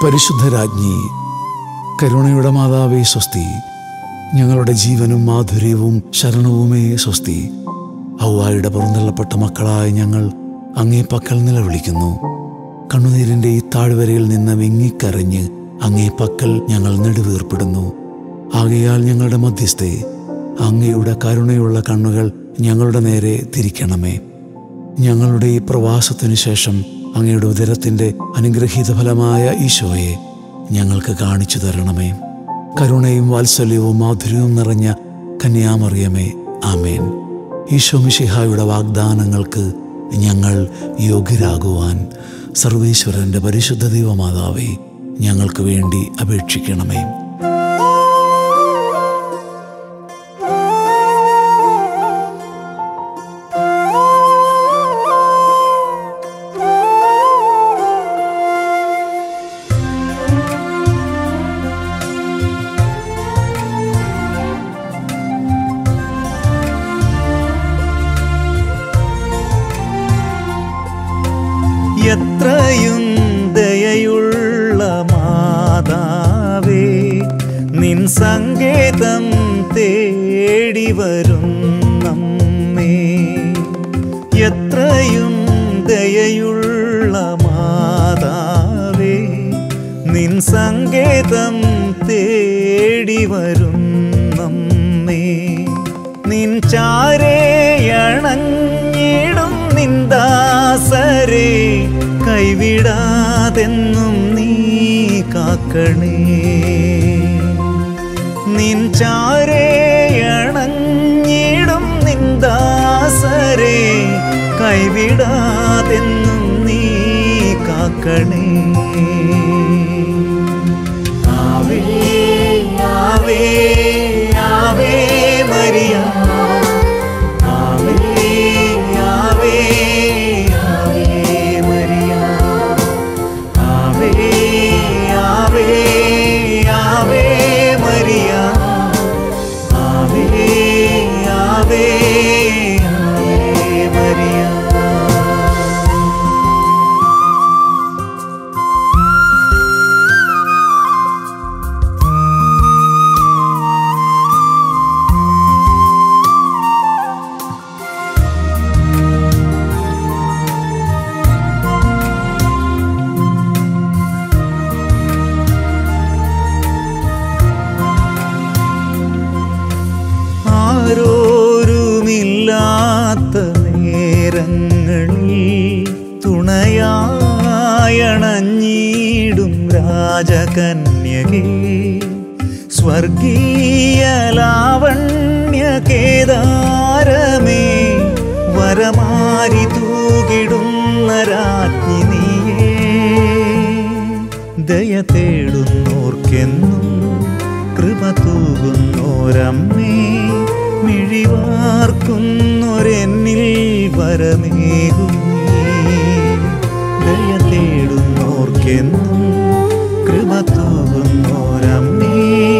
പരിശുദ്ധരാജ്ഞി കരുണയുടെ മാതാവേ സ്വസ്തി ഞങ്ങളുടെ ജീവനും മാധുര്യവും ശരണവുമേ സ്വസ്തി ഔവായുടെ പുറന്തള്ളപ്പെട്ട മക്കളായ ഞങ്ങൾ അങ്ങേ പക്കൽ നിലവിളിക്കുന്നു കണ്ണുനീരിന്റെ ഈ താഴ്വരയിൽ നിന്ന് വിങ്ങിക്കരഞ്ഞ് അങ്ങേ പക്കൽ ഞങ്ങൾ നെടുവീർപ്പെടുന്നു ആകയാൽ ഞങ്ങളുടെ മധ്യസ്ഥെ അങ്ങയുടെ കരുണയുള്ള കണ്ണുകൾ ഞങ്ങളുടെ നേരെ തിരിക്കണമേ ഞങ്ങളുടെ ഈ പ്രവാസത്തിനു ശേഷം അങ്ങയുടെ ഉദരത്തിൻ്റെ അനുഗ്രഹീത ഫലമായ ഈശോയെ ഞങ്ങൾക്ക് കാണിച്ചു തരണമേ കരുണയും വാത്സല്യവും മാധുര്യവും നിറഞ്ഞ കന്യാമറിയമേ ആമേൻ ഈശോ മിശിഹായുടെ വാഗ്ദാനങ്ങൾക്ക് ഞങ്ങൾ യോഗ്യരാകുവാൻ സർവേശ്വരൻ്റെ പരിശുദ്ധ ദൈവമാതാവേ ഞങ്ങൾക്ക് വേണ്ടി അപേക്ഷിക്കണമേ എത്രയും ദയയുള്ള മാതാവേ നിൻ സങ്കേതം തേടി വരും നമ്മേ എത്രയും ദയയുള്ള മാതാവേ നിൻ സങ്കേതം തേടി വരും നമ്മേ നിൻ ചാരേയണഞ്ഞിടും നിന്ദാസരെ കൈവിടാതെന്നും നീ കാക്കണേ നിൻ ചാരേയണഞ്ഞിടും നിന്ദാസരെ കൈവിടാതെന്നും നീ കാക്കണേ ആവേ ആവേ ആവേ മരിയ ആവേ ആവേ ആവേ മരിയ ആവേ ആവേ ആവേ മരിയ ആവേ ആവേ ആവേ മരിയ ആരോരുമില്ലാത്ത നേരങ്ങളിൽ തുണയായണഞ്ഞിടും രാജകന്യകേ സ്വർഗീയ ലാവണ്യ കേദാരമേ വരമാരി തൂകിടുന്ന രാജ്ഞി നീയേ ദയ തേടുന്നോർക്കെന്നും കൃപ തൂകുന്നോരമ്മേ മിഴിവാർക്കുന്നൊരെന്നിൽ വരമേകുന്നേ ദയ തേടുന്നോർക്കെന്നും കൃപ തൂകുന്നോരമ്മേ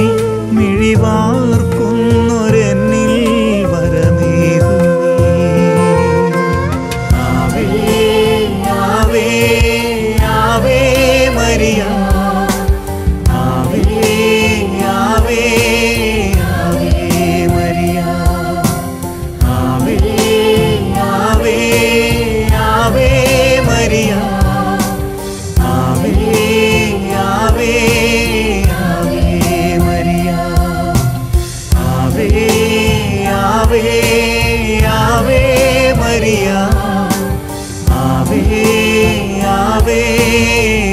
മിഴിവാർക്കുന്നൊരെന്നിൽ വരമേകുന്നേ ആവേ ആവേ ആവേ മരിയ ആവേ ആവേ ആവേ മരിയ ആവേ ആവേ ആവേ മരിയ ആവേ ആവേ ആവേ മരിയ ആവേ ആവേ ആവേ മരിയ ആവേ ആവേ